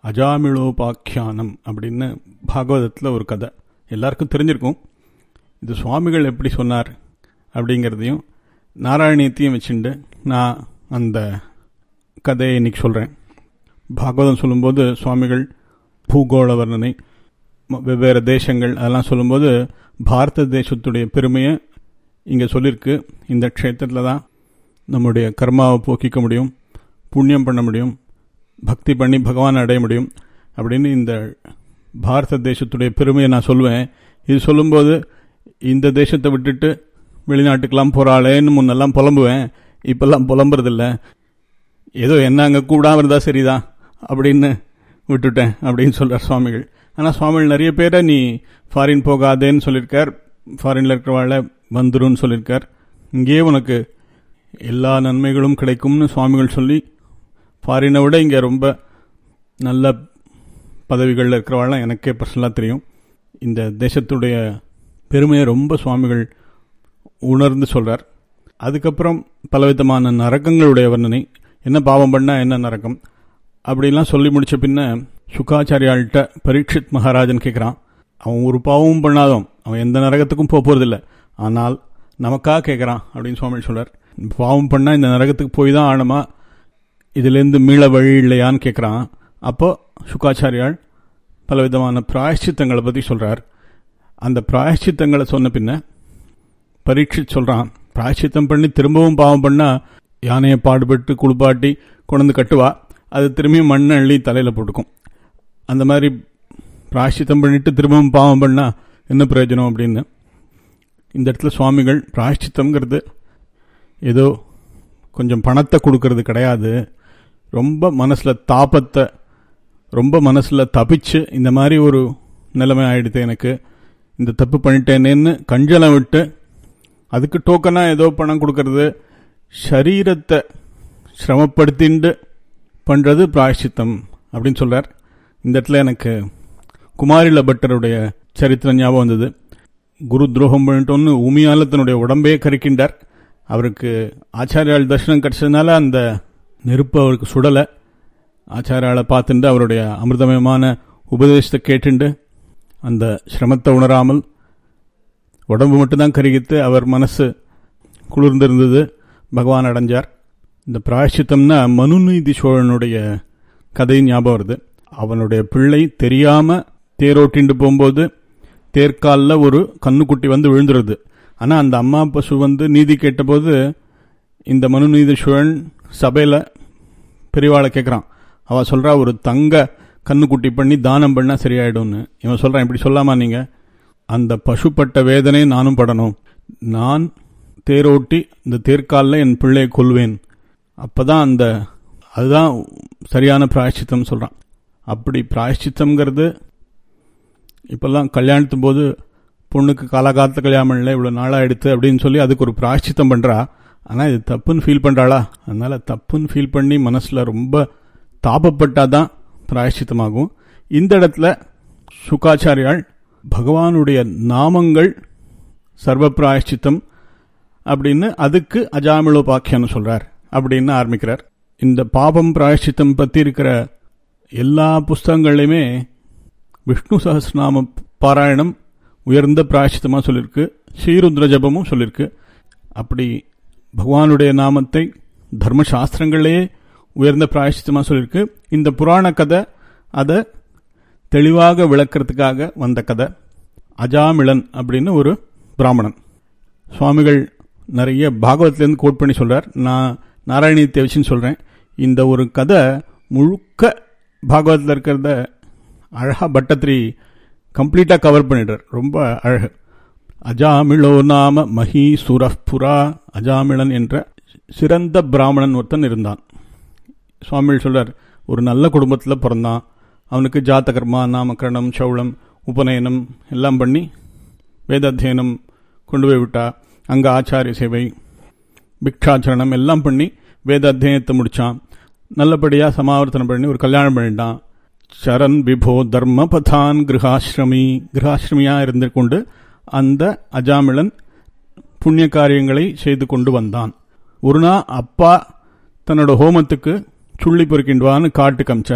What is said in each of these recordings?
அஜாமிளோபாக்கியானம் அப்படின்னு பாகவதத்தில் ஒரு கதை எல்லாருக்கும் தெரிஞ்சிருக்கும் இது சுவாமிகள் எப்படி சொன்னார் அப்படிங்கிறதையும் நாராயணியத்தையும் வச்சுண்டு நான் அந்த கதையை இன்னைக்கு சொல்கிறேன் பாகவதம் சொல்லும்போது சுவாமிகள் பூகோள வர்ணனை ம- வெவ்வேறு தேசங்கள் அதெல்லாம் சொல்லும்போது பாரத தேசத்துடைய பெருமையை இங்கே சொல்லியிருக்கு இந்த க்ஷேத்திரத்தில் தான் நம்முடைய கர்மாவை போக்கிக்க முடியும் புண்ணியம் பண்ண முடியும் பக்தி பண்ணி பகவான் அடைய முடியும் அப்படின்னு இந்த பாரத தேசத்துடைய பெருமையை நான் சொல்லுவேன் இது சொல்லும்போது இந்த தேசத்தை விட்டுட்டு வெளிநாட்டுக்கெல்லாம் போகிறாளேன்னு முன்னெல்லாம் புலம்புவேன் இப்பெல்லாம் புலம்புறதில்ல ஏதோ என்ன அங்கே கூடாம இருந்தா சரிதான் அப்படின்னு விட்டுட்டேன் அப்படின்னு சொல்றார் சுவாமிகள் ஆனால் சுவாமிகள் நிறைய பேரை நீ ஃபாரின் போகாதேன்னு சொல்லியிருக்கார் ஃபாரின்ல இருக்கிறவாழ வந்துருன்னு சொல்லியிருக்கார் இங்கேயே உனக்கு எல்லா நன்மைகளும் கிடைக்கும்னு சுவாமிகள் சொல்லி ஃபாரினை விட இங்கே ரொம்ப நல்ல பதவிகளில் இருக்கிறவாழ எனக்கே பர்சனலாக தெரியும் இந்த தேசத்துடைய பெருமையை ரொம்ப சுவாமிகள் உணர்ந்து சொல்றார் அதுக்கப்புறம் பலவிதமான நரகங்களுடைய வர்ணனை என்ன பாவம் பண்ணா என்ன நரகம் அப்படிலாம் சொல்லி முடிச்ச பின்ன சுக்காச்சாரியாள்கிட்ட பரீட்சித் மகாராஜன் கேட்குறான் அவன் ஒரு பாவமும் பண்ணாதவன் அவன் எந்த நரகத்துக்கும் போக போறதில்ல ஆனால் நமக்காக கேட்குறான் அப்படின்னு சுவாமி சொல்றார் பாவம் பண்ணா இந்த நரகத்துக்கு போய் தான் ஆனமா இதுலேருந்து மீள வழி இல்லையான்னு கேட்குறான் அப்போ சுக்காச்சாரியால் பலவிதமான பிராயஷ்சித்தங்களை பற்றி சொல்றார் அந்த பிராயஷ்சித்தங்களை சொன்ன பின்ன பரீட்சித் சொல்றான் பிராயச்சித்தம் பண்ணி திரும்பவும் பாவம் பண்ணா யானையை பாடுபட்டு குளிப்பாட்டி கொண்டு கட்டுவா அது திரும்பியும் மண்ணை அள்ளி தலையில போட்டுக்கும் அந்த மாதிரி பிராயச்சித்தம் பண்ணிட்டு திரும்பவும் பாவம் பண்ணா என்ன பிரயோஜனம் அப்படின்னு இந்த இடத்துல சுவாமிகள் பிராயச்சித்தம்ங்கிறது ஏதோ கொஞ்சம் பணத்தை கொடுக்கறது கிடையாது ரொம்ப மனசுல தாபத்தை ரொம்ப மனசுல தப்பிச்சு இந்த மாதிரி ஒரு நிலைமை ஆயிடுது எனக்கு இந்த தப்பு பண்ணிட்டேனேன்னு கஞ்சலம் விட்டு அதுக்கு டோக்கனா ஏதோ பணம் கொடுக்கறது சரீரத்தை சிரமப்படுத்திண்டு பண்றது பிராயஷ்சித்தம் அப்படின்னு சொல்றார் இந்த இடத்துல எனக்கு குமாரில பட்டருடைய சரித்திரம் ஞாபகம் வந்தது குரு துரோகம் பண்ணிட்டோன்னு உமியால தன்னுடைய உடம்பையே கருக்கின்றார் அவருக்கு ஆச்சாரியால் தர்ஷனம் கிடைச்சதுனால அந்த நெருப்பு அவருக்கு சுடலை ஆச்சாரியால பார்த்துட்டு அவருடைய அமிர்தமயமான உபதேசத்தை கேட்டுண்டு அந்த சிரமத்தை உணராமல் உடம்பு மட்டும்தான் கருகித்து அவர் மனசு குளிர்ந்திருந்தது பகவான் அடைஞ்சார் இந்த பிராயச்சித்தம்னா மனுநீதி சோழனுடைய கதை ஞாபகம் வருது அவனுடைய பிள்ளை தெரியாம தேரோட்டிண்டு போகும்போது தேர்காலில் ஒரு கண்ணுக்குட்டி வந்து விழுந்துருது ஆனா அந்த அம்மா பசு வந்து நீதி கேட்டபோது இந்த மனுநீதி சோழன் சபையில பெரியவாளை கேட்குறான் அவ சொல்றா ஒரு தங்க கண்ணுக்குட்டி பண்ணி தானம் பண்ணா சரியாயிடும்னு இவன் சொல்றான் இப்படி சொல்லாமா நீங்க அந்த பசுப்பட்ட வேதனை நானும் படணும் நான் தேரோட்டி இந்த தேர்காலில் என் பிள்ளையை கொல்வேன் அப்பதான் அந்த அதுதான் சரியான பிராயச்சித்தம் சொல்றான் அப்படி பிராயச்சித்தம்ங்கிறது இப்பெல்லாம் கல்யாணத்தும் போது பொண்ணுக்கு காலகாலத்து கல்யாணம் இல்லை இவ்வளோ நாளாக எடுத்து அப்படின்னு சொல்லி அதுக்கு ஒரு பிராயச்சித்தம் பண்றா ஆனால் இது தப்புன்னு ஃபீல் பண்றாளா அதனால தப்புன்னு ஃபீல் பண்ணி மனசுல ரொம்ப தாபப்பட்டாதான் பிராயச்சித்தமாகும் இந்த இடத்துல சுக்காச்சாரியால் பகவானுடைய நாமங்கள் சர்வ பிராயச்சித்தம் அப்படின்னு அதுக்கு அஜாமிளோபாக்கியம்னு சொல்றார் அப்படின்னு ஆரம்பிக்கிறார் இந்த பாபம் பிராயச்சித்தம் பத்தி இருக்கிற எல்லா புஸ்தகங்கள்லையுமே விஷ்ணு சஹஸ்ரநாம பாராயணம் உயர்ந்த பிராயச்சித்தமா சொல்லியிருக்கு ஸ்ரீருத்ர ஜபமும் சொல்லியிருக்கு அப்படி பகவானுடைய நாமத்தை தர்மசாஸ்திரங்களே உயர்ந்த பிராயச்சித்தமா சொல்லியிருக்கு இந்த புராண கதை அதை தெளிவாக விளக்கிறதுக்காக வந்த கதை அஜாமிளன் அப்படின்னு ஒரு பிராமணன் சுவாமிகள் நிறைய பாகவத்திலேருந்து கோட் பண்ணி சொல்றார் நான் நாராயணியத்தை வச்சுன்னு சொல்றேன் இந்த ஒரு கதை முழுக்க பாகவத்தில் இருக்கிறத அழகா பட்டத்திரி கம்ப்ளீட்டா கவர் பண்ணிடுறார் ரொம்ப அழகு அஜாமிளோ நாம மஹி சுரப்புரா அஜாமிளன் என்ற சிறந்த பிராமணன் ஒருத்தன் இருந்தான் சுவாமிகள் சொல்றார் ஒரு நல்ல குடும்பத்தில் பிறந்தான் அவனுக்கு ஜாத்தகர்மா நாமகரணம் சௌளம் உபநயனம் எல்லாம் பண்ணி வேதாத்தியனம் கொண்டு போய் விட்டா அங்கே ஆச்சாரிய சேவை பிக்ஷாச்சரணம் எல்லாம் பண்ணி வேத அத்தியனத்தை முடிச்சான் நல்லபடியாக சமாவர்த்தனம் பண்ணி ஒரு கல்யாணம் பண்ணிட்டான் சரண் விபோ தர்மபதான் கிரகாசிரமி கிரகாசிரமியாக இருந்து கொண்டு அந்த அஜாமிளன் புண்ணிய காரியங்களை செய்து கொண்டு வந்தான் ஒரு நாள் அப்பா தன்னோட ஹோமத்துக்கு சுள்ளி பொறுக்கின்றான்னு காட்டு கமிச்சார்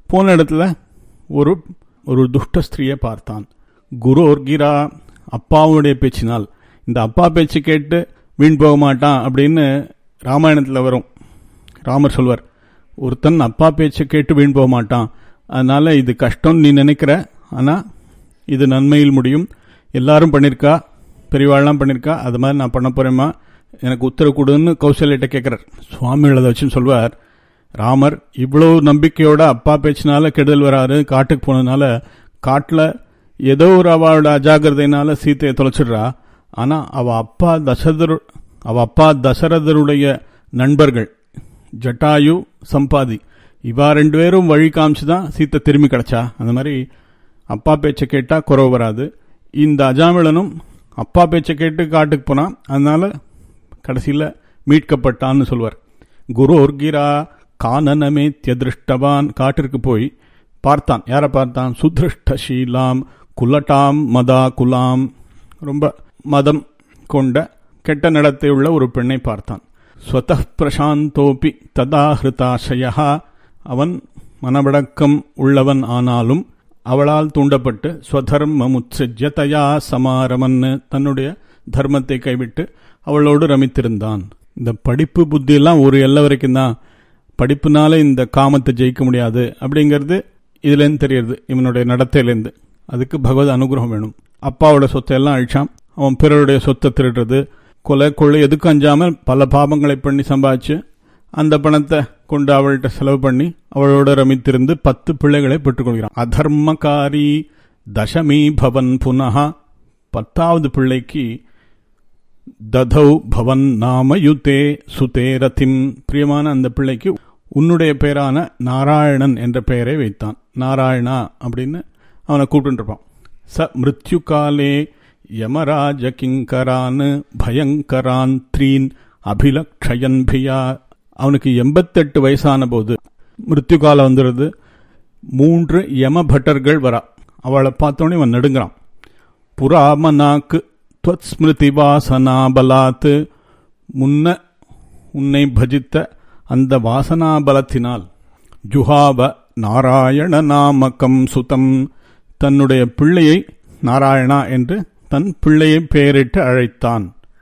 போன இடத்துல ஒரு ஒரு துஷ்ட ஸ்திரியை பார்த்தான் குரு ஒர்கிரா அப்பாவுடைய பேச்சினால் இந்த அப்பா பேச்சு கேட்டு வீண் போக மாட்டான் அப்படின்னு ராமாயணத்தில் வரும் ராமர் சொல்வார் ஒருத்தன் அப்பா பேச்சை கேட்டு வீண் போக மாட்டான் அதனால இது கஷ்டம் நீ நினைக்கிற ஆனால் இது நன்மையில் முடியும் எல்லாரும் பண்ணியிருக்கா பெரியவாள்லாம் பண்ணியிருக்கா அது மாதிரி நான் பண்ண போறேம்மா எனக்கு உத்தரவு கொடுன்னு கௌசல்யிட்ட கேட்குறார் சுவாமிகள் அதை வச்சுன்னு சொல்வார் ராமர் இவ்வளவு நம்பிக்கையோட அப்பா பேச்சினால கெடுதல் வராரு காட்டுக்கு போனதுனால காட்டில் ஏதோ ஒரு அவளோட அஜாகிரதையினால சீத்தையை தொலைச்சிடுறா ஆனால் அவ அப்பா தசரதர் அவ அப்பா தசரதருடைய நண்பர்கள் ஜட்டாயு சம்பாதி இவா ரெண்டு பேரும் வழி காமிச்சு தான் சீத்தை திரும்பி கிடைச்சா அந்த மாதிரி அப்பா பேச்சை கேட்டால் குறவு வராது இந்த அஜாமிளனும் அப்பா பேச்சை கேட்டு காட்டுக்கு போனான் அதனால கடைசியில் மீட்கப்பட்டான்னு சொல்வார் குரு ஒர்கிரா கானனமே திருஷ்டவான் காட்டிற்கு போய் பார்த்தான் யாரை பார்த்தான் சுதிருஷ்டசீலாம் குலட்டாம் மதா குலாம் ரொம்ப மதம் கொண்ட கெட்ட நடத்தை உள்ள ஒரு பெண்ணை பார்த்தான் ஸ்வத பிரசாந்தோபி ததா ஹிருதாசயா அவன் மனவடக்கம் உள்ளவன் ஆனாலும் அவளால் தூண்டப்பட்டு ஸ்வதர்ம முத்சஜ்யதையா சமாரமன்னு தன்னுடைய தர்மத்தை கைவிட்டு அவளோடு ரமித்திருந்தான் இந்த படிப்பு புத்தியெல்லாம் ஒரு எல்லை வரைக்கும் தான் படிப்புனால இந்த காமத்தை ஜெயிக்க முடியாது அப்படிங்கிறது இதுலேருந்து தெரியுது இவனுடைய நடத்தையிலேருந்து அதுக்கு பகவத் அனுகிரகம் வேணும் அப்பாவோட சொத்தை எல்லாம் அழிச்சான் அவன் பிறருடைய சொத்தை திருடுறது கொலை கொள்ளை எதுக்கும் அஞ்சாமல் பல பாபங்களை பண்ணி சம்பாதிச்சு அந்த பணத்தை கொண்டு அவள்கிட்ட செலவு பண்ணி அவளோட ரமித்திருந்து பத்து பிள்ளைகளை பெற்றுக்கொள்கிறான் அதர்மகாரி தசமி பவன் புனகா பத்தாவது பிள்ளைக்கு ததௌ பவன் நாமயுதே சுதே ரதிம் பிரியமான அந்த பிள்ளைக்கு உன்னுடைய பேரான நாராயணன் என்ற பெயரை வைத்தான் நாராயணா அப்படின்னு அவனை கூப்பிட்டுருப்பான் ச மிருத்யு காலே யமராஜ கிங்கரான் பயங்கரான் த்ரீன் அபிலக்ஷயன் பியா அவனுக்கு எண்பத்தெட்டு வயசான போது மிருத்யு காலம் வந்துடுது மூன்று யம பட்டர்கள் வரா அவளை பார்த்தோன்னே அவன் நடுங்கிறான் புறாமனாக்கு துவத் ஸ்மிருதி வாசனாபலாத்து முன்ன உன்னை பஜித்த அந்த வாசனாபலத்தினால் ஜுஹாவ நாராயண நாமகம் சுதம் தன்னுடைய பிள்ளையை நாராயணா என்று தன் பிள்ளையை பெயரிட்டு அழைத்தான்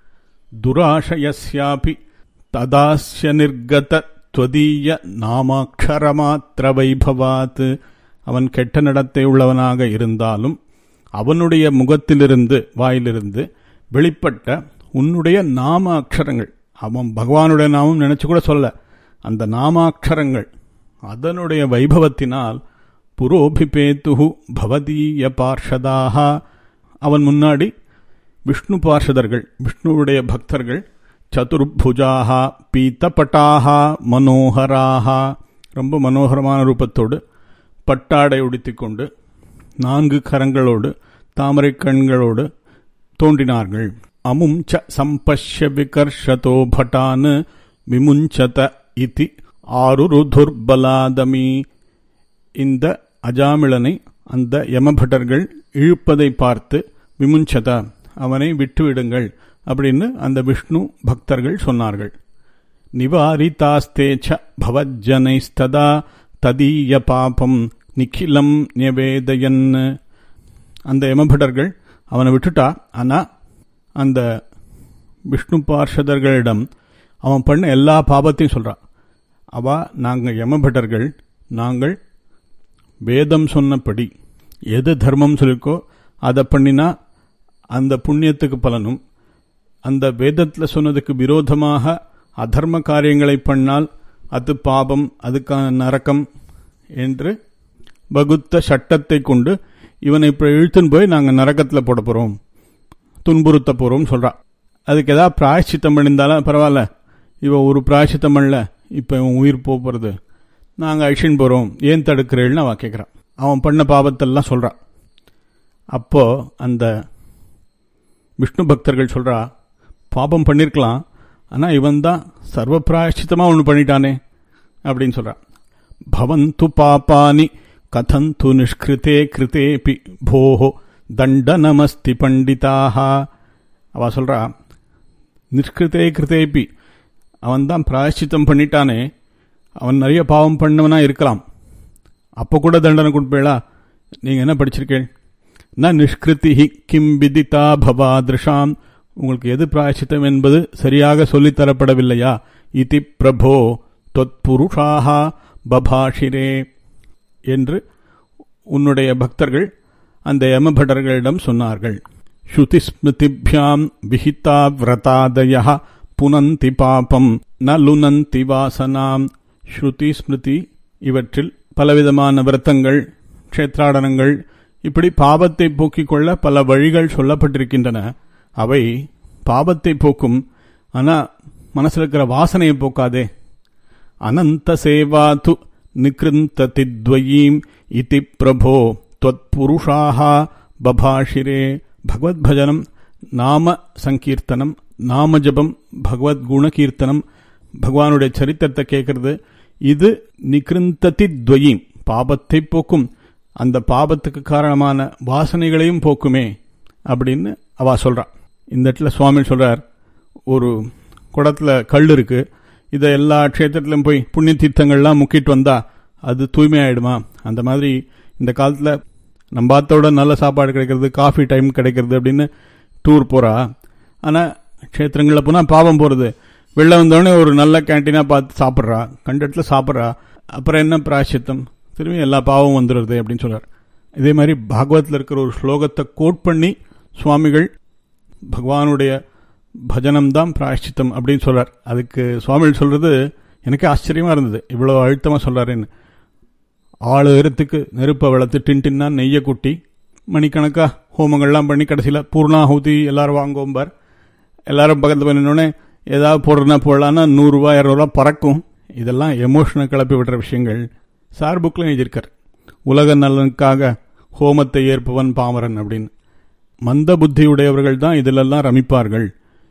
துராஷயஸ்யாபி ததாஸ்ய நிர்கத துவதீய நாமாட்சரமாத்திர வைபவாத் அவன் கெட்ட நடத்தை உள்ளவனாக இருந்தாலும் அவனுடைய முகத்திலிருந்து வாயிலிருந்து வெளிப்பட்ட உன்னுடைய நாம அக்ஷரங்கள் அவன் பகவானுடைய நாமம் நினைச்சு கூட சொல்ல அந்த நாமாட்சரங்கள் அதனுடைய வைபவத்தினால் புரோபிபேத்து பவதீய பார்ஷதாக அவன் முன்னாடி விஷ்ணு பார்ஷதர்கள் விஷ்ணுவுடைய பக்தர்கள் சதுர்புஜாக பீத்தப்பட்டாக மனோகராக ரொம்ப மனோகரமான ரூபத்தோடு பட்டாடை உடுத்திக்கொண்டு நான்கு கரங்களோடு தாமரை கண்களோடு தோன்றினார்கள் அமும் ச சம்பஷ்ய விகர்ஷதோ பட்டான் விமுஞ்சத இதி ஆருருதுர்பலாதமி இந்த அஜாமிளனை அந்த யமபட்டர்கள் இழுப்பதை பார்த்து விமுஞ்சத அவனை விட்டுவிடுங்கள் அப்படின்னு அந்த விஷ்ணு பக்தர்கள் சொன்னார்கள் நிவாரிதாஸ்தேச்ச பவஜனைஸ்ததா ததீய பாபம் நிக்கிலம் நிவேதயன் அந்த யமபட்டர்கள் அவனை விட்டுட்டா ஆனா அந்த விஷ்ணு பார்ஷதர்களிடம் அவன் பண்ண எல்லா பாபத்தையும் சொல்றான் அவ நாங்கள் யமபட்டர்கள் நாங்கள் வேதம் சொன்னபடி எது தர்மம் சொல்லிருக்கோ அதை பண்ணினா அந்த புண்ணியத்துக்கு பலனும் அந்த வேதத்தில் சொன்னதுக்கு விரோதமாக அதர்ம காரியங்களை பண்ணால் அது பாபம் அதுக்கான நரக்கம் என்று வகுத்த சட்டத்தை கொண்டு இவனை இப்போ இழுத்துன்னு போய் நாங்கள் நரக்கத்தில் போட போகிறோம் துன்புறுத்த போகிறோம் சொல்கிறான் அதுக்கு ஏதாவது பிராயச்சித்தம் பண்ணியிருந்தாலும் பரவாயில்ல இவன் ஒரு பிராயச்சித்தம் பண்ணல இப்போ இவன் உயிர் போக போகிறது நாங்கள் அழிச்சின்னு போகிறோம் ஏன் தடுக்கிறேன்னு அவன் கேட்குறான் அவன் பண்ண பாவத்தெல்லாம் சொல்கிறான் அப்போ அந்த விஷ்ணு பக்தர்கள் சொல்கிறா பாபம் பண்ணியிருக்கலாம் ஆனால் இவன் தான் சர்வ பிராயச்சித்தமாக ஒன்று பண்ணிட்டானே அப்படின்னு சொல்கிறான் பவந்து பாப்பானி கதந்து நிஷ்கிருதே கிருதேபி போஹோ தண்டனமஸ்தி பண்டிதாக அவ சொல்கிறா நிஷ்கிருதே கிருதேபி அவன் தான் பிராயச்சித்தம் பண்ணிட்டானே அவன் நிறைய பாவம் பண்ணவனா இருக்கலாம் அப்போ கூட தண்டனை கொடுப்பீளா நீங்கள் என்ன படிச்சிருக்கேள் ந நிஷ்கிருதி கிம் விதிதா பவாதிருஷாம் உங்களுக்கு எது பிராயச்சித்தம் என்பது சரியாக சொல்லித்தரப்படவில்லையா இதி பிரபோ தொத்புருஷாக பபாஷிரே என்று உன்னுடைய பக்தர்கள் அந்த யமபடர்களிடம் சொன்னார்கள் ஸ்ருதி ஸ்மிருதிபியாம் விஹிதா விரதாதய புனந்தி பாபம் ந லுனந்தி வாசனாம் ஸ்ருதி ஸ்மிருதி இவற்றில் பலவிதமான விரதங்கள் க்ஷேத்ராடனங்கள் இப்படி பாபத்தை போக்கிக் கொள்ள பல வழிகள் சொல்லப்பட்டிருக்கின்றன அவை பாபத்தை போக்கும் ஆனா மனசில் இருக்கிற வாசனையை போக்காதே அனந்த சேவாது நிகிருந்ததித்வயீம் இதி பிரபோ त्वत्पुरुषाः பபாஷிரே பகவத் பஜனம் நாம சங்கீர்த்தனம் நாம ஜபம் பகவத் குணகீர்த்தனம் பகவானுடைய சரித்திரத்தை கேட்கறது இது நிகிருந்ததி துவயீம் பாபத்தை போக்கும் அந்த பாபத்துக்கு காரணமான வாசனைகளையும் போக்குமே அப்படின்னு அவ சொல்றா இந்த இடத்துல சுவாமி சொல்றார் ஒரு குடத்துல கல் இருக்கு இதை எல்லா க்ஷேத்திரத்திலும் போய் புண்ணிய தீர்த்தங்கள்லாம் முக்கிட்டு வந்தா அது தூய்மையாயிடுமா அந்த மாதிரி இந்த காலத்தில் நம்ம பார்த்தோட நல்ல சாப்பாடு கிடைக்கிறது காஃபி டைம் கிடைக்கிறது அப்படின்னு டூர் போகிறா ஆனால் க்ஷேத்திரங்களில் போனால் பாவம் போகிறது வெளில வந்தோடனே ஒரு நல்ல கேன்டீனாக பார்த்து சாப்பிட்றா கண்ட இடத்துல சாப்பிட்றா அப்புறம் என்ன பிராயசித்தம் திரும்பி எல்லா பாவம் வந்துடுறது அப்படின்னு சொல்கிறார் இதே மாதிரி பாகவத்தில் இருக்கிற ஒரு ஸ்லோகத்தை கோட் பண்ணி சுவாமிகள் பகவானுடைய பஜனம் தான் பிராயஷ்சித்தம் அப்படின்னு சொல்றார் அதுக்கு சுவாமிகள் சொல்றது எனக்கு ஆச்சரியமா இருந்தது இவ்வளவு அழுத்தமா சொல்றாருன்னு ஆளு உயரத்துக்கு நெருப்பை வளர்த்து டின் டின்னா நெய்யை குட்டி மணிக்கணக்கா ஹோமங்கள்லாம் பண்ணி கடைசியில் பூர்ணாஹூதி எல்லாரும் வாங்குவோம்பார் எல்லாரும் பக்கத்தில் பண்ணினோடனே ஏதாவது போடுறதுனா போடலான்னா நூறுரூவா இரநூறுவா பறக்கும் இதெல்லாம் எமோஷனை கிளப்பி விடுற விஷயங்கள் சார் புக்கில் எழுதியிருக்கார் உலக நலனுக்காக ஹோமத்தை ஏற்பவன் பாமரன் அப்படின்னு மந்த புத்தியுடையவர்கள் தான் இதிலெல்லாம் ரமிப்பார்கள்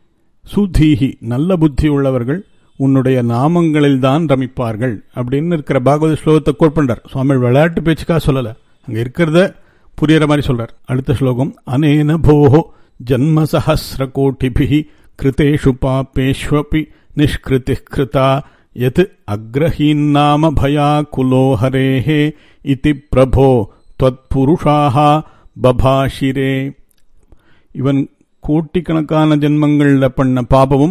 சுதீஹி நல்ல புத்தி உள்ளவர்கள் உன்னுடைய நாமங்களில் தான் ரமிப்பார்கள் அப்படின்னு இருக்கிற பாகவத ஸ்லோகத்தை கோட் பண்றார் சுவாமி விளையாட்டு பேச்சுக்காக சொல்லல அங்க இருக்கிறத புரியற மாதிரி சொல்றார் அடுத்த ஸ்லோகம் அனேன போஹோ ஜன்ம சஹசிர கோட்டிபிஹி கிருதேஷு பாப்பேஷ்வபி நிஷ்கிருதி கிருதா யத் அக்ரஹீன்னாம பயா குலோஹரேஹே இதி பிரபோ त्वत्पुरुषाः பபாஷிரே இவன் கோட்டிக்கணக்கான ஜென்மங்களில் பண்ண பாபமும்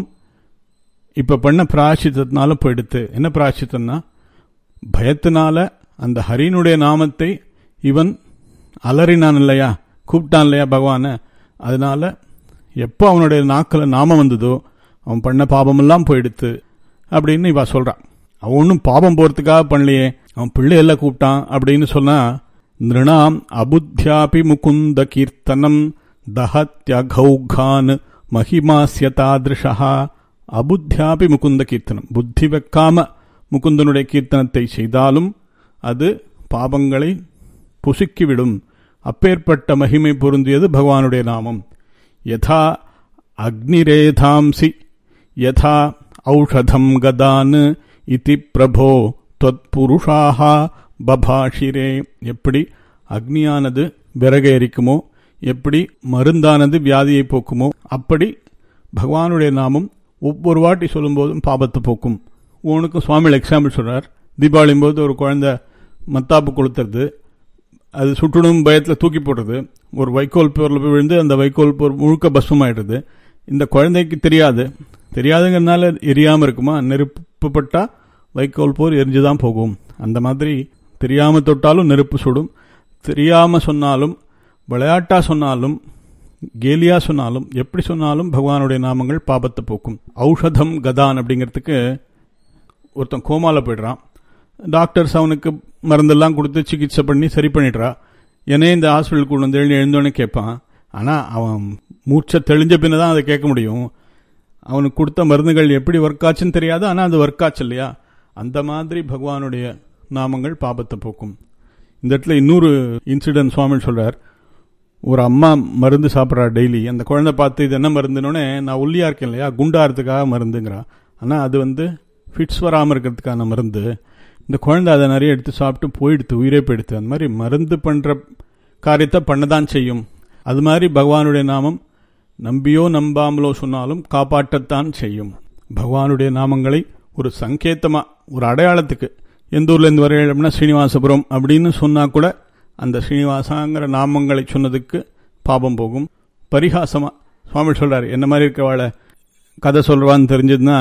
இப்ப பண்ண பிராயசித்தத்தினால போயிடுத்து என்ன பிராயசித்தம்னா பயத்தினால அந்த ஹரினுடைய நாமத்தை இவன் அலறினான் இல்லையா கூப்பிட்டான் இல்லையா பகவான அதனால எப்போ அவனுடைய நாக்கில் நாமம் வந்ததோ அவன் பண்ண பாபமெல்லாம் போயிடுத்து அப்படின்னு இவ சொல்றான் அவன் ஒன்றும் பாபம் போறதுக்காக பண்ணலையே அவன் பிள்ளையெல்லாம் கூப்பிட்டான் அப்படின்னு சொன்னா நிருணாம் அபுத்தியாபி முகுந்த கீர்த்தனம் தஹத்யகௌகான் மகிமாசிய தாதிருஷா அபுத்தியாபி முகுந்த கீர்த்தனம் புத்தி வைக்காம முகுந்தனுடைய கீர்த்தனத்தை செய்தாலும் அது பாபங்களை புசுக்கிவிடும் அப்பேற்பட்ட மகிமை பொருந்தியது பகவானுடைய நாமம் யதா அக்னிரேதாம்சி யதா ஔஷதம் கதான் இதி பிரபோ தொத்புருஷாக பபாஷிரே எப்படி அக்னியானது விறகை எரிக்குமோ எப்படி மருந்தானது வியாதியை போக்குமோ அப்படி பகவானுடைய நாமம் ஒவ்வொரு வாட்டி சொல்லும்போதும் பாபத்தை போக்கும் உனக்கு சுவாமிகள் எக்ஸாம்பிள் சொல்றார் தீபாவளியும் போது ஒரு குழந்தை மத்தாப்பு கொளுத்துறது அது சுட்டுடும் பயத்தில் தூக்கி போடுறது ஒரு வைக்கோல் போரில் போய் விழுந்து அந்த வைக்கோல் போர் முழுக்க பஸ்மமாயிடுறது இந்த குழந்தைக்கு தெரியாது தெரியாதுங்கிறதுனால எரியாமல் இருக்குமா நெருப்பு பட்டா வைக்கோல் போர் எரிஞ்சுதான் போகும் அந்த மாதிரி தெரியாம தொட்டாலும் நெருப்பு சுடும் தெரியாம சொன்னாலும் விளையாட்டா சொன்னாலும் கேலியா சொன்னாலும் எப்படி சொன்னாலும் பகவானுடைய நாமங்கள் பாபத்தை போக்கும் ஔஷதம் கதான் அப்படிங்கிறதுக்கு ஒருத்தன் கோமால போயிடுறான் டாக்டர்ஸ் அவனுக்கு மருந்தெல்லாம் கொடுத்து சிகிச்சை பண்ணி சரி பண்ணிடுறா என்னே இந்த ஹாஸ்பிட்டல் கொண்டு வந்து எழுந்து எழுந்தோடனே கேட்பான் ஆனால் அவன் மூச்சை தெளிஞ்ச பின்ன தான் அதை கேட்க முடியும் அவனுக்கு கொடுத்த மருந்துகள் எப்படி ஒர்க் ஆச்சுன்னு தெரியாது ஆனால் அது ஒர்க் ஆச்சு இல்லையா அந்த மாதிரி பகவானுடைய நாமங்கள் பாபத்தை போக்கும் இந்த இடத்துல இன்னொரு இன்சிடென்ட் சுவாமி சொல்றார் ஒரு அம்மா மருந்து சாப்பிட்றா டெய்லி அந்த குழந்தை பார்த்து இது என்ன மருந்துனோடனே நான் ஒல்லியா இருக்கேன் இல்லையா குண்டாகிறதுக்காக மருந்துங்கிறா ஆனால் அது வந்து ஃபிட்ஸ் வராமல் இருக்கிறதுக்கான மருந்து இந்த குழந்தை அதை நிறைய எடுத்து சாப்பிட்டு போயிடுத்து உயிரே போயிடுத்து அந்த மாதிரி மருந்து பண்ணுற காரியத்தை பண்ணதான் செய்யும் அது மாதிரி பகவானுடைய நாமம் நம்பியோ நம்பாமலோ சொன்னாலும் காப்பாற்றத்தான் செய்யும் பகவானுடைய நாமங்களை ஒரு சங்கேத்தமா ஒரு அடையாளத்துக்கு எந்த ஊர்லேருந்து வரையில் அப்படின்னா ஸ்ரீனிவாசபுரம் அப்படின்னு சொன்னால் கூட அந்த ஸ்ரீனிவாசாங்கிற நாமங்களை சொன்னதுக்கு பாபம் போகும் பரிகாசமாக சுவாமி சொல்கிறார் என்ன மாதிரி இருக்கிறவாளை கதை சொல்வான்னு தெரிஞ்சதுன்னா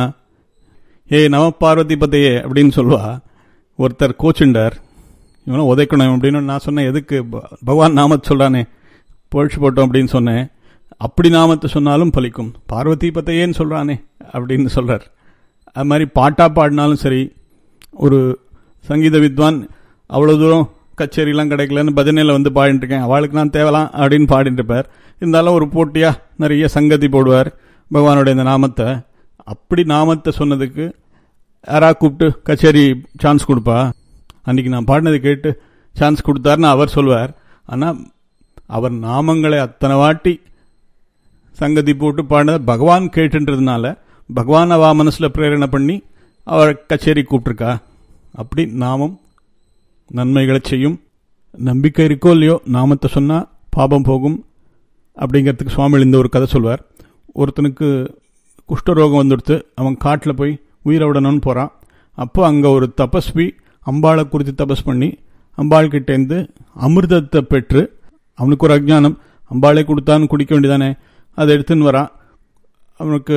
ஏய் நவ பார்வதி பத்தையே அப்படின்னு சொல்லுவா ஒருத்தர் கோச்சுண்டார் இவனை உதைக்கணும் அப்படின்னு நான் சொன்னேன் எதுக்கு பகவான் நாமத்தை சொல்கிறானே பொழிச்சு போட்டோம் அப்படின்னு சொன்னேன் அப்படி நாமத்தை சொன்னாலும் பலிக்கும் பார்வதி பத்தையேன்னு சொல்கிறானே அப்படின்னு சொல்கிறார் அது மாதிரி பாட்டாக பாடினாலும் சரி ஒரு சங்கீத வித்வான் அவ்வளோ தூரம் கச்சேரிலாம் கிடைக்கலன்னு பஜனையில் வந்து பாடிட்டு இருக்கேன் அவளுக்கு நான் தேவலாம் அப்படின்னு பாடிட்டு இருப்பார் இருந்தாலும் ஒரு போட்டியாக நிறைய சங்கதி போடுவார் பகவானுடைய இந்த நாமத்தை அப்படி நாமத்தை சொன்னதுக்கு யாரா கூப்பிட்டு கச்சேரி சான்ஸ் கொடுப்பா அன்றைக்கி நான் பாடினதை கேட்டு சான்ஸ் கொடுத்தாருன்னு அவர் சொல்வார் ஆனால் அவர் நாமங்களை அத்தனை வாட்டி சங்கதி போட்டு பாடினது பகவான் கேட்டுன்றதுனால பகவான் அவா மனசில் பிரேரணை பண்ணி அவர் கச்சேரி கூப்பிட்ருக்கா அப்படி நாமம் நன்மைகளை செய்யும் நம்பிக்கை இருக்கோ இல்லையோ நாமத்தை சொன்னால் பாபம் போகும் அப்படிங்கிறதுக்கு சுவாமிகள் இந்த ஒரு கதை சொல்வார் ஒருத்தனுக்கு குஷ்டரோகம் வந்துடுத்து அவன் காட்டில் போய் உயிரை விடணும்னு போகிறான் அப்போ அங்கே ஒரு தபஸ்வி அம்பாளை குறித்து தபஸ் பண்ணி அம்பாள் கிட்டேருந்து அமிர்தத்தை பெற்று அவனுக்கு ஒரு அஜ்ஞானம் அம்பாளே கொடுத்தான்னு குடிக்க வேண்டியதானே அதை எடுத்துன்னு வரான் அவனுக்கு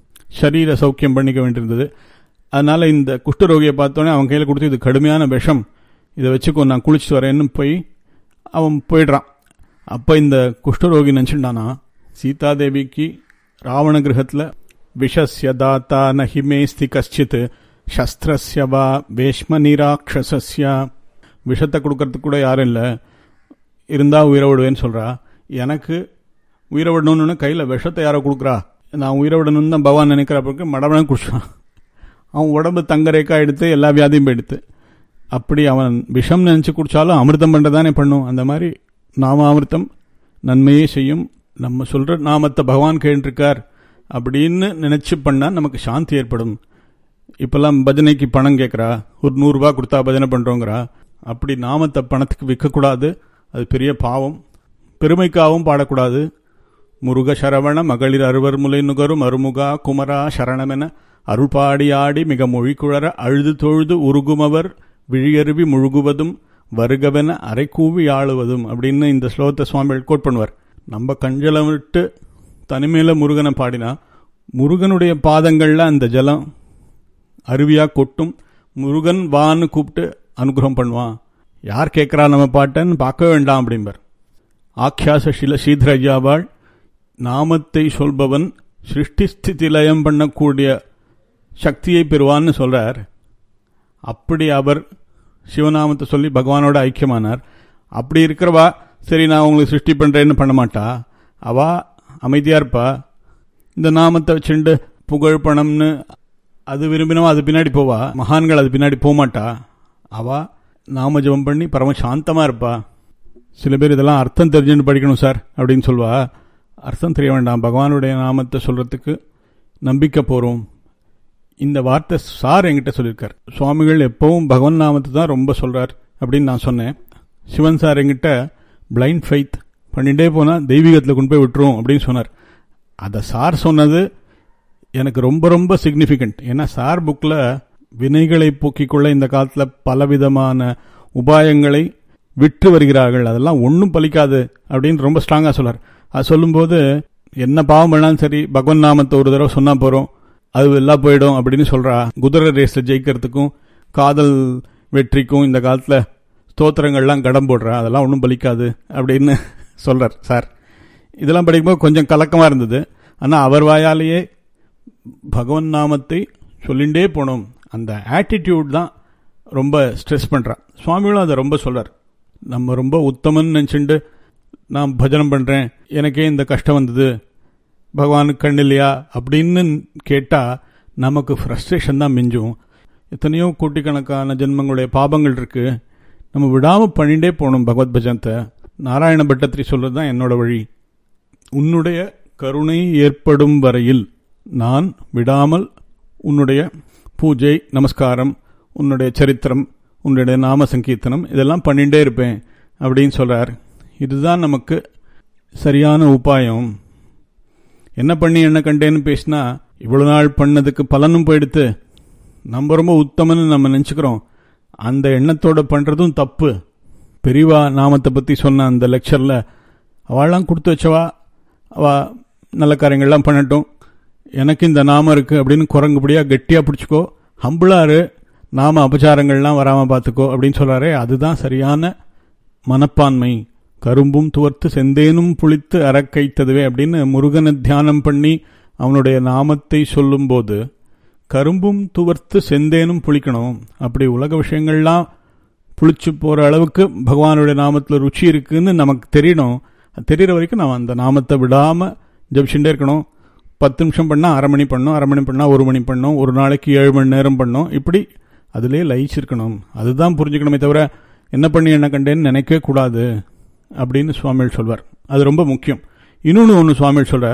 சரீர சௌக்கியம் பண்ணிக்க வேண்டியிருந்தது அதனால் இந்த குஷ்டரோகியை பார்த்தோன்னே அவன் கையில் கொடுத்து இது கடுமையான விஷம் இதை வச்சுக்கோ நான் குளிச்சுட்டு வரேன்னு போய் அவன் போயிடுறான் அப்போ இந்த குஷ்டரோகி நினச்சிட்டானா சீதாதேவிக்கு ராவண கிரகத்தில் விஷஸ்ய தாத்தா நஹிமேஸ்தி கஷ்டித் சஸ்திரஸ்ய வா வேஷ்ம நிராட்சசஸ்ய விஷத்தை கொடுக்கறதுக்கு கூட யாரும் இல்லை இருந்தால் உயிரை விடுவேன்னு சொல்கிறா எனக்கு உயிரை விடணும்னு கையில் விஷத்தை யாரோ கொடுக்குறா நான் உயிரை விடணும்னு தான் பகவான் நினைக்கிறப்பக்கு மடமடம் குடிச்சான் அவன் உடம்பு தங்கரேக்கா எடுத்து எல்லா வியாதியும் போயிடுத்து அப்படி அவன் விஷம் நினச்சி குடித்தாலும் அமிர்தம் பண்ணுறதானே பண்ணும் அந்த மாதிரி நாம அமிர்தம் நன்மையே செய்யும் நம்ம சொல்கிற நாமத்தை பகவான் கேட்டிருக்கார் அப்படின்னு நினச்சி பண்ணால் நமக்கு சாந்தி ஏற்படும் இப்போல்லாம் பஜனைக்கு பணம் கேட்குறா ஒரு நூறுரூவா கொடுத்தா பஜனை பண்ணுறோங்கிறா அப்படி நாமத்தை பணத்துக்கு விற்கக்கூடாது அது பெரிய பாவம் பெருமைக்காகவும் பாடக்கூடாது முருக சரவண மகளிர் அறுவர் முலை நுகரும் அருமுகா குமரா சரணமென அருள்பாடி ஆடி மிக மொழிக்குழற அழுது தொழுது உருகுமவர் விழியருவி முழுகுவதும் வருகவென அரைக்கூவி ஆளுவதும் அப்படின்னு இந்த ஸ்லோகத்தை சுவாமிகள் கோட் பண்ணுவார் நம்ம கஞ்சலம் விட்டு தனிமையில் முருகனை பாடினா முருகனுடைய பாதங்களில் அந்த ஜலம் அருவியாக கொட்டும் முருகன் வான்னு கூப்பிட்டு அனுகிரகம் பண்ணுவான் யார் கேட்குறா நம்ம பாட்டன்னு பார்க்க வேண்டாம் அப்படிம்பார் ஆக்கியாச சில சீதரையாவாள் நாமத்தை சொல்பவன் சிருஷ்டி ஸ்திதி லயம் பண்ணக்கூடிய சக்தியை பெறுவான்னு சொல்றார் அப்படி அவர் சிவநாமத்தை சொல்லி பகவானோட ஐக்கியமானார் அப்படி இருக்கிறவா சரி நான் உங்களுக்கு சிருஷ்டி பண்ணுறேன்னு பண்ண மாட்டா அவா அமைதியாக இருப்பா இந்த நாமத்தை வச்சுட்டு புகழ் பணம்னு அது விரும்பினவா அது பின்னாடி போவா மகான்கள் அது பின்னாடி போக மாட்டா அவா நாம ஜபம் பண்ணி பரம சாந்தமாக இருப்பா சில பேர் இதெல்லாம் அர்த்தம் தெரிஞ்சுன்னு படிக்கணும் சார் அப்படின்னு சொல்வா அர்த்தம் தெரிய வேண்டாம் பகவானுடைய நாமத்தை சொல்கிறதுக்கு நம்பிக்கை போகிறோம் இந்த வார்த்தை சார் என்கிட்ட சொல்லியிருக்கார் சுவாமிகள் எப்பவும் பகவான் நாமத்தை தான் ரொம்ப சொல்கிறார் அப்படின்னு நான் சொன்னேன் சிவன் சார் என்கிட்ட பிளைண்ட் ஃபைத் பண்ணிகிட்டே போனால் தெய்வீகத்தில் கொண்டு போய் விட்டுரும் அப்படின்னு சொன்னார் அதை சார் சொன்னது எனக்கு ரொம்ப ரொம்ப சிக்னிஃபிகண்ட் ஏன்னா சார் புக்கில் வினைகளை போக்கிக் கொள்ள இந்த காலத்தில் பலவிதமான உபாயங்களை விற்று வருகிறார்கள் அதெல்லாம் ஒன்றும் பலிக்காது அப்படின்னு ரொம்ப ஸ்ட்ராங்காக சொல்லார் அது சொல்லும்போது என்ன பாவம் பண்ணாலும் சரி பகவன் நாமத்தை ஒரு தடவை சொன்னால் போகிறோம் அது எல்லாம் போயிடும் அப்படின்னு சொல்கிறா குதிரை ரேஸில் ஜெயிக்கிறதுக்கும் காதல் வெற்றிக்கும் இந்த காலத்தில் ஸ்தோத்திரங்கள்லாம் கடம் போடுறா அதெல்லாம் ஒன்றும் பலிக்காது அப்படின்னு சொல்கிறார் சார் இதெல்லாம் படிக்கும்போது கொஞ்சம் கலக்கமாக இருந்தது ஆனால் அவர் வாயாலேயே பகவன் நாமத்தை சொல்லிகிட்டே போனோம் அந்த ஆட்டிடியூட் தான் ரொம்ப ஸ்ட்ரெஸ் பண்ணுறான் சுவாமிகளும் அதை ரொம்ப சொல்கிறார் நம்ம ரொம்ப உத்தமன் நினச்சிண்டு நான் பஜனம் பண்ணுறேன் எனக்கே இந்த கஷ்டம் வந்தது பகவானுக்கு கண் இல்லையா அப்படின்னு கேட்டால் நமக்கு ஃப்ரஸ்ட்ரேஷன் தான் மிஞ்சும் எத்தனையோ கோட்டிக்கணக்கான ஜென்மங்களுடைய பாபங்கள் இருக்குது நம்ம விடாமல் பண்ணிகிட்டே போகணும் பகவத் பஜனத்தை நாராயண பட்டத்திரி சொல்கிறது தான் என்னோட வழி உன்னுடைய கருணை ஏற்படும் வரையில் நான் விடாமல் உன்னுடைய பூஜை நமஸ்காரம் உன்னுடைய சரித்திரம் உன்னுடைய நாம சங்கீர்த்தனம் இதெல்லாம் பண்ணிகிட்டே இருப்பேன் அப்படின்னு சொல்கிறார் இதுதான் நமக்கு சரியான உபாயம் என்ன பண்ணி என்ன கண்டேன்னு பேசினா இவ்வளோ நாள் பண்ணதுக்கு பலனும் போயிடுத்து நம்ம ரொம்ப உத்தமன்னு நம்ம நினச்சிக்கிறோம் அந்த எண்ணத்தோட பண்றதும் தப்பு பெரியவா நாமத்தை பத்தி சொன்ன அந்த லெக்சர்ல அவள்லாம் கொடுத்து வச்சவா அவ நல்ல காரியங்கள்லாம் பண்ணட்டும் எனக்கு இந்த நாமம் இருக்கு அப்படின்னு குரங்குபடியா கெட்டியா பிடிச்சிக்கோ ஹம்பிளாரு நாம அபச்சாரங்கள்லாம் வராம பார்த்துக்கோ அப்படின்னு சொல்றாரே அதுதான் சரியான மனப்பான்மை கரும்பும் துவர்த்து செந்தேனும் புளித்து அறக்கைத்ததுவே அப்படின்னு முருகனை தியானம் பண்ணி அவனுடைய நாமத்தை சொல்லும்போது கரும்பும் துவர்த்து செந்தேனும் புளிக்கணும் அப்படி உலக விஷயங்கள்லாம் புளிச்சு போற அளவுக்கு பகவானுடைய நாமத்துல ருச்சி இருக்குன்னு நமக்கு தெரியணும் அது தெரியற வரைக்கும் நாம் அந்த நாமத்தை விடாம ஜபிச்சுட்டே இருக்கணும் பத்து நிமிஷம் பண்ணா அரை மணி பண்ணோம் அரை மணி பண்ணா ஒரு மணி பண்ணோம் ஒரு நாளைக்கு ஏழு மணி நேரம் பண்ணோம் இப்படி அதிலே லயிச்சிருக்கணும் அதுதான் புரிஞ்சுக்கணுமே தவிர என்ன பண்ணி என்ன கண்டேன்னு நினைக்கவே கூடாது அப்படின்னு சுவாமிகள் சொல்வார் அது ரொம்ப முக்கியம் இன்னொன்று ஒன்று சுவாமிகள் சொல்றார்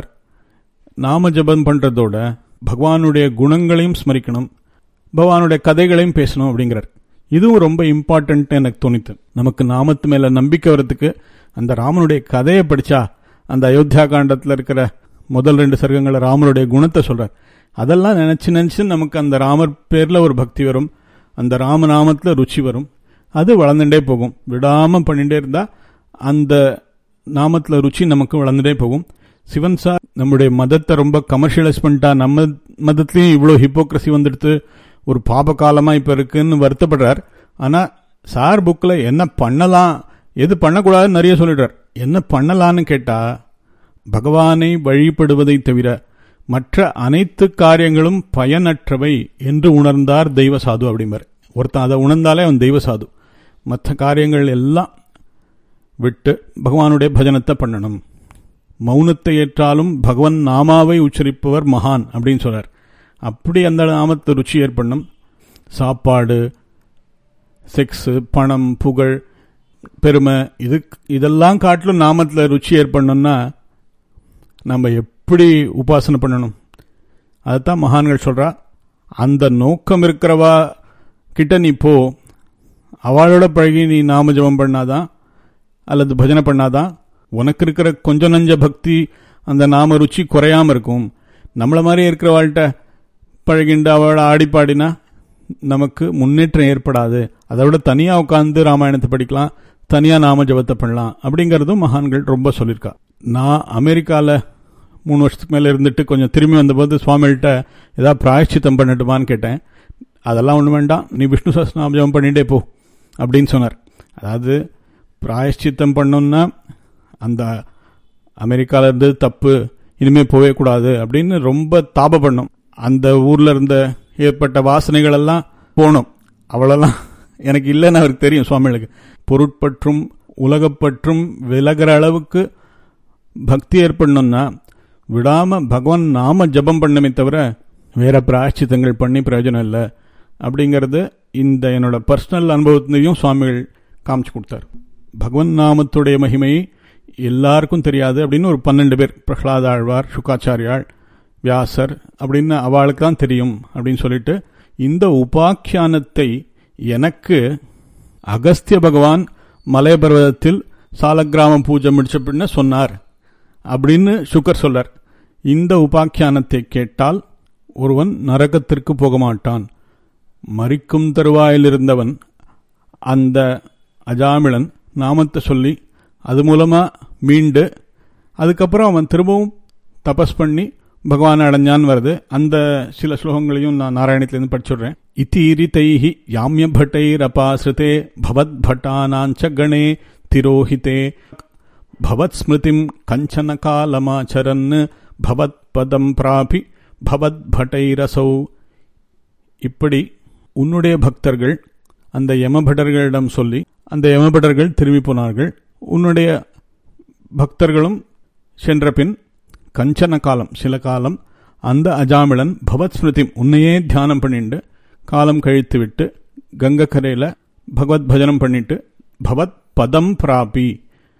நாம ஜபம் பண்றதோட பகவானுடைய குணங்களையும் ஸ்மரிக்கணும் பகவானுடைய கதைகளையும் பேசணும் அப்படிங்கிறார் இதுவும் ரொம்ப இம்பார்ட்டன்ட் எனக்கு தோணித்து நமக்கு நாமத்து மேல நம்பிக்கை வர்றதுக்கு அந்த ராமனுடைய கதையை படிச்சா அந்த அயோத்தியா காண்டத்தில் இருக்கிற முதல் ரெண்டு சர்க்கங்களை ராமனுடைய குணத்தை சொல்றார் அதெல்லாம் நினைச்சு நினைச்சு நமக்கு அந்த ராமர் பேர்ல ஒரு பக்தி வரும் அந்த ராமநாமத்துல ருச்சி வரும் அது வளர்ந்துட்டே போகும் விடாம பண்ணிட்டே இருந்தா அந்த நாமத்துல ருச்சி நமக்கு வளர்ந்துட்டே போகும் சிவன் சார் நம்முடைய மதத்தை ரொம்ப கமர்ஷியலைஸ் பண்ணிட்டா நம்ம மதத்திலையும் இவ்வளோ ஹிப்போக்ரஸி வந்துடுத்து ஒரு பாப காலமா இப்ப இருக்குன்னு வருத்தப்படுறார் ஆனா சார் புக்ல என்ன பண்ணலாம் எது பண்ணக்கூடாதுன்னு நிறைய சொல்லிடுறார் என்ன பண்ணலான்னு கேட்டா பகவானை வழிபடுவதை தவிர மற்ற அனைத்து காரியங்களும் பயனற்றவை என்று உணர்ந்தார் தெய்வ சாது அப்படிம்பார் ஒருத்தன் அதை உணர்ந்தாலே அவன் தெய்வ சாது மற்ற காரியங்கள் எல்லாம் விட்டு பகவானுடைய பஜனத்தை பண்ணணும் மௌனத்தை ஏற்றாலும் பகவன் நாமாவை உச்சரிப்பவர் மகான் அப்படின்னு சொல்றார் அப்படி அந்த நாமத்தை ருச்சி ஏற்படணும் சாப்பாடு செக்ஸு பணம் புகழ் பெருமை இது இதெல்லாம் காட்டிலும் நாமத்தில் ருச்சி ஏற்படணும்னா நம்ம எப்படி உபாசனை பண்ணணும் அதைத்தான் மகான்கள் சொல்றா அந்த நோக்கம் இருக்கிறவா கிட்ட நீ போ அவளோட பழகி நீ நாம ஜபம் பண்ணாதான் அல்லது பஜனை பண்ணாதான் உனக்கு இருக்கிற கொஞ்ச நஞ்ச பக்தி அந்த நாம ருச்சி குறையாம இருக்கும் நம்மள மாதிரி இருக்கிறவாள்கிட்ட பழகிண்டு அவளை ஆடி பாடினா நமக்கு முன்னேற்றம் ஏற்படாது அதை விட தனியாக உட்காந்து ராமாயணத்தை படிக்கலாம் தனியாக நாம ஜபத்தை பண்ணலாம் அப்படிங்கிறதும் மகான்கள் ரொம்ப சொல்லியிருக்கா நான் அமெரிக்காவில் மூணு வருஷத்துக்கு மேலே இருந்துட்டு கொஞ்சம் திரும்பி வந்தபோது சுவாமிகிட்ட ஏதாவது பிராயச்சித்தம் பண்ணட்டுமான்னு கேட்டேன் அதெல்லாம் ஒன்றும் வேண்டாம் நீ விஷ்ணு சஹஸ்ரநாம ஜபம் பண்ணிட்டே போ அப்படின்னு சொன்னார் அதாவது பிராயஷ்சித்தம் பண்ணோம்னா அந்த அமெரிக்காவில் இருந்து தப்பு இனிமே போவே கூடாது அப்படின்னு ரொம்ப தாப பண்ணும் அந்த ஊர்ல இருந்த ஏற்பட்ட வாசனைகள் எல்லாம் போனோம் அவளெல்லாம் எனக்கு இல்லைன்னு அவருக்கு தெரியும் சுவாமிகளுக்கு பொருட்பற்றும் உலகப்பற்றும் விலகிற அளவுக்கு பக்தி ஏற்படணும்னா விடாம பகவான் நாம ஜபம் பண்ணமே தவிர வேற பிராயச்சித்தங்கள் பண்ணி பிரயோஜனம் இல்லை அப்படிங்கிறது இந்த என்னோட பர்சனல் அனுபவத்திலையும் சுவாமிகள் காமிச்சு கொடுத்தார் பகவன் நாமத்துடைய மகிமை எல்லாருக்கும் தெரியாது அப்படின்னு ஒரு பன்னெண்டு பேர் பிரகலாத ஆழ்வார் சுக்காச்சாரியாள் வியாசர் அப்படின்னு அவளுக்கு தான் தெரியும் அப்படின்னு சொல்லிட்டு இந்த உபாக்கியானத்தை எனக்கு அகஸ்திய பகவான் மலையபர்வதத்தில் சாலக்கிராம பூஜை முடிச்ச பின்ன சொன்னார் அப்படின்னு சுக்கர் சொல்லார் இந்த உபாக்கியானத்தை கேட்டால் ஒருவன் நரகத்திற்கு போக மாட்டான் மறிக்கும் தருவாயில் இருந்தவன் அந்த அஜாமிளன் நாமத்தை சொல்லி அது மூலமா மீண்டு அதுக்கப்புறம் அவன் திரும்பவும் தபஸ் பண்ணி பகவான் அடைஞ்சான் வருது அந்த சில ஸ்லோகங்களையும் நான் நாராயணத்திலிருந்து படிச்சுடுறேன் இத்தீரிதைஹி யாமிய பட்டைர் அபாசிரிதே பவத் பட்டானாஞ்ச கணே திரோஹிதே பவத் ஸ்மிருதிம் கஞ்சன காலமாச்சரன் பவத் பதம் பிராபி பவத் பட்டைரசௌ இப்படி உன்னுடைய பக்தர்கள் அந்த யமபடர்களிடம் சொல்லி அந்த யமபடர்கள் திரும்பி போனார்கள் உன்னுடைய பக்தர்களும் சென்ற பின் கஞ்சன காலம் சில காலம் அந்த அஜாமிளன் பகவத் ஸ்மிருதி உன்னையே தியானம் பண்ணிட்டு காலம் கழித்து விட்டு கங்கக்கரையில பகவத் பஜனம் பண்ணிட்டு பகவத் பதம் பிராபி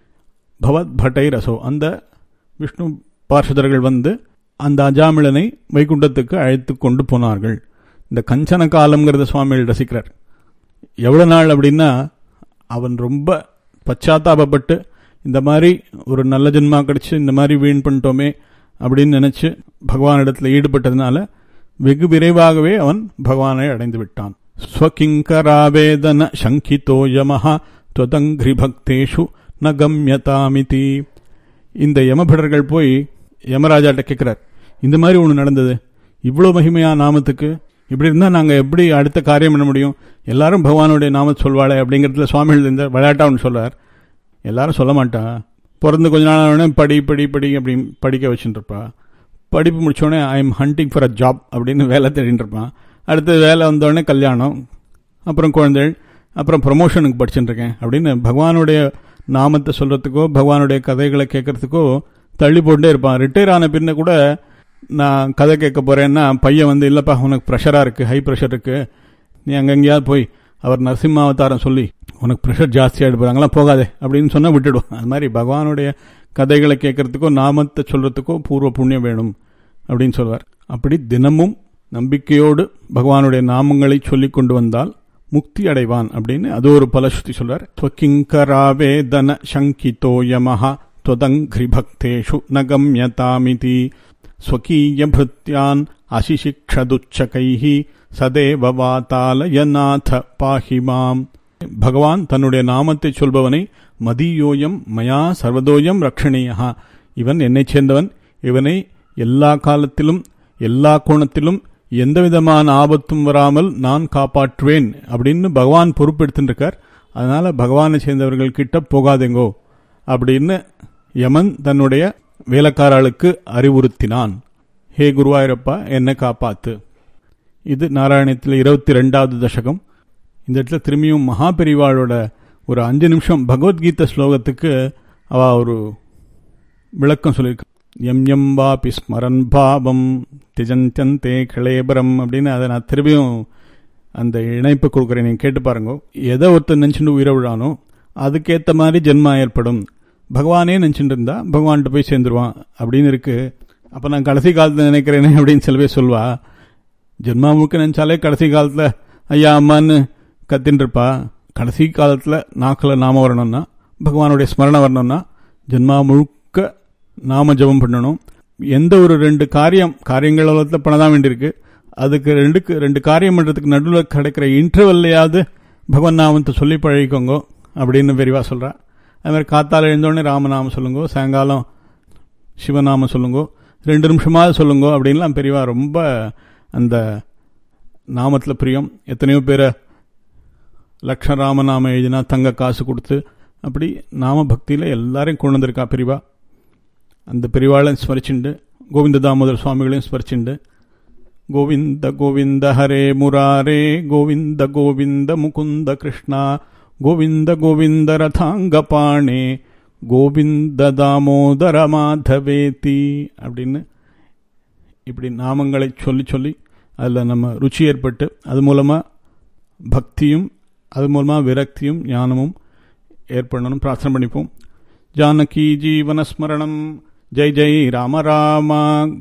பகவத் பட்டை ரசோ அந்த விஷ்ணு பார்ஷதர்கள் வந்து அந்த அஜாமிளனை வைகுண்டத்துக்கு அழைத்து கொண்டு போனார்கள் இந்த கஞ்சன காலம்ங்கிறத சுவாமிகள் ரசிக்கிறார் எவ்வளவு நாள் அப்படின்னா அவன் ரொம்ப பச்சாத்தாபப்பட்டு இந்த மாதிரி ஒரு நல்ல ஜென்மா கிடைச்சு இந்த மாதிரி வீண் பண்ணிட்டோமே அப்படின்னு நினைச்சு பகவானிடத்தில் ஈடுபட்டதுனால வெகு விரைவாகவே அவன் பகவானை அடைந்து விட்டான் ஸ்வகிங்கராவேதன சங்கிதோ யமஹ துவதங்கிரி பக்தேஷு ந கம்யதாமிதி இந்த யமபடர்கள் போய் யமராஜாட்ட கேட்கிறார் இந்த மாதிரி ஒன்று நடந்தது இவ்வளோ மகிமையா நாமத்துக்கு இப்படி இருந்தால் நாங்கள் எப்படி அடுத்த காரியம் பண்ண முடியும் எல்லாரும் பகவானுடைய நாமத்தை சொல்வாளே அப்படிங்கிறதுல சுவாமிகள் இந்த விளையாட்டா ஒன்று சொல்றார் எல்லாரும் சொல்ல மாட்டா பிறந்து கொஞ்ச நாள் ஆனோடனே படி படி படி அப்படி படிக்க வச்சுட்டு இருப்பா படிப்பு முடிச்சோடனே I am hunting for a job அப்படின்னு வேலை தேடிட்டு இருப்பான் அடுத்து வேலை வந்தோடனே கல்யாணம் அப்புறம் குழந்தைகள் அப்புறம் ப்ரமோஷனுக்கு படிச்சுட்டு இருக்கேன் அப்படின்னு பகவானுடைய நாமத்தை சொல்றதுக்கோ பகவானுடைய கதைகளை கேட்கறதுக்கோ தள்ளி போட்டே இருப்பான் ரிட்டையர் ஆன பின்ன கூட நான் கதை கேட்க போறேன்னா பையன் வந்து இல்லப்பா உனக்கு ப்ரெஷரா இருக்கு ஹை ப்ரெஷர் இருக்கு நீ அங்கங்கேயாவது போய் அவர் நரசிம்ம அவதாரம் சொல்லி உனக்கு ப்ரெஷர் ஜாஸ்தியாக போறாங்களாம் போகாதே அப்படின்னு சொன்னா விட்டுடுவான் அது மாதிரி பகவானுடைய கதைகளை கேட்கறதுக்கோ நாமத்தை சொல்றதுக்கோ பூர்வ புண்ணியம் வேணும் அப்படின்னு சொல்வார் அப்படி தினமும் நம்பிக்கையோடு பகவானுடைய நாமங்களை சொல்லி கொண்டு வந்தால் முக்தி அடைவான் அப்படின்னு அது ஒரு பலஸ்ருதி சொல்றார் ஸ்வகிங்கராவேதன சங்கிதோ யமஹ त्वदङ्घ्रि भक्तेषु न गम्यतामिति स्वकीयभृत्यान् अशिशिक्षदुच्चकैः சதேவ வாத்தாலயநாத பாஹி மாம் பகவான் தன்னுடைய நாமத்தை சொல்பவனை மதியோயம் மயா சர்வதோயம் ரக்ஷணீயா இவன் என்னைச் சேர்ந்தவன் இவனை எல்லா காலத்திலும் எல்லா கோணத்திலும் எந்த விதமான ஆபத்தும் வராமல் நான் காப்பாற்றுவேன் அப்படின்னு பகவான் பொறுப்பெடுத்துருக்கார் அதனால பகவானை சேர்ந்தவர்கள் கிட்ட போகாதேங்கோ அப்படின்னு யமன் தன்னுடைய வேலைக்காரர்களுக்கு அறிவுறுத்தினான் ஹே குருவாயூரப்பா என்னை காப்பாத்து இது நாராயணத்தில் இருபத்தி ரெண்டாவது தசகம் இந்த இடத்துல திரும்பியும் மகாபெரிவாளோட ஒரு அஞ்சு நிமிஷம் பகவத்கீதை ஸ்லோகத்துக்கு அவ ஒரு விளக்கம் சொல்லியிருக்க எம் எம் வாபி ஸ்மரன் பாவம் திஜந்தே கிளேபரம் அப்படின்னு அதை நான் திரும்பியும் அந்த இணைப்பு கொடுக்குறேன் நீங்கள் கேட்டு பாருங்க எதை ஒருத்தர் நினச்சிட்டு உயிரை விழானோ அதுக்கேற்ற மாதிரி ஜென்மா ஏற்படும் பகவானே நினச்சிட்டு இருந்தா பகவான்கிட்ட போய் சேர்ந்துருவான் அப்படின்னு இருக்கு அப்போ நான் கடைசி காலத்தில் நினைக்கிறேனே அப்படின்னு சில பேர் சொல்வா ஜென்மா முழுக்க நினச்சாலே கடைசி காலத்தில் ஐயா அம்மான்னு கத்தின்னு இருப்பா கடைசி காலத்தில் நாக்கில் நாம வரணும்னா பகவானுடைய ஸ்மரணம் வரணும்னா ஜென்மா முழுக்க நாம ஜபம் பண்ணணும் எந்த ஒரு ரெண்டு காரியம் காரியங்கள் உலகத்தில் பண்ண தான் வேண்டியிருக்கு அதுக்கு ரெண்டுக்கு ரெண்டு காரியம் பண்ணுறதுக்கு நடுவில் கிடைக்கிற இன்டர்வல்லையாவது பகவான் நாமத்தை சொல்லி பழகிக்கோங்க அப்படின்னு விரிவாக சொல்கிறா அது மாதிரி காத்தால் எழுந்தோடனே ராமநாமம் சொல்லுங்கோ சாயங்காலம் சிவநாமம் சொல்லுங்கோ ரெண்டு நிமிஷமாவது சொல்லுங்கோ அப்படின்லாம் பெரியவா ரொம்ப அந்த நாமத்தில் பிரியம் எத்தனையோ பேரை லக்ஷ ராமநாமம் எழுதினா தங்க காசு கொடுத்து அப்படி நாம பக்தியில் எல்லாரையும் கொண்டு வந்திருக்கா பெரியவா அந்த பெரியவாளையும் ஸ்மரிச்சுண்டு கோவிந்த தாமோதர் சுவாமிகளையும் ஸ்மரிச்சுண்டு கோவிந்த கோவிந்த ஹரே முராரே கோவிந்த கோவிந்த முகுந்த கிருஷ்ணா கோவிந்த கோவிந்த ரதாங்கபாணே கோவிந்த தாமோதர மாதவேதி அப்படின்னு இப்படி நாமங்களை சொல்லி சொல்லி அதில் நம்ம ருச்சி ஏற்பட்டு அது மூலமாக பக்தியும் அது மூலமாக விரக்தியும் ஞானமும் ஏற்படணும் பிரார்த்தனை பண்ணிப்போம் ஜானகி ஜீவனஸ்மரணம் ஜெய் ஜெய் ராம ராமா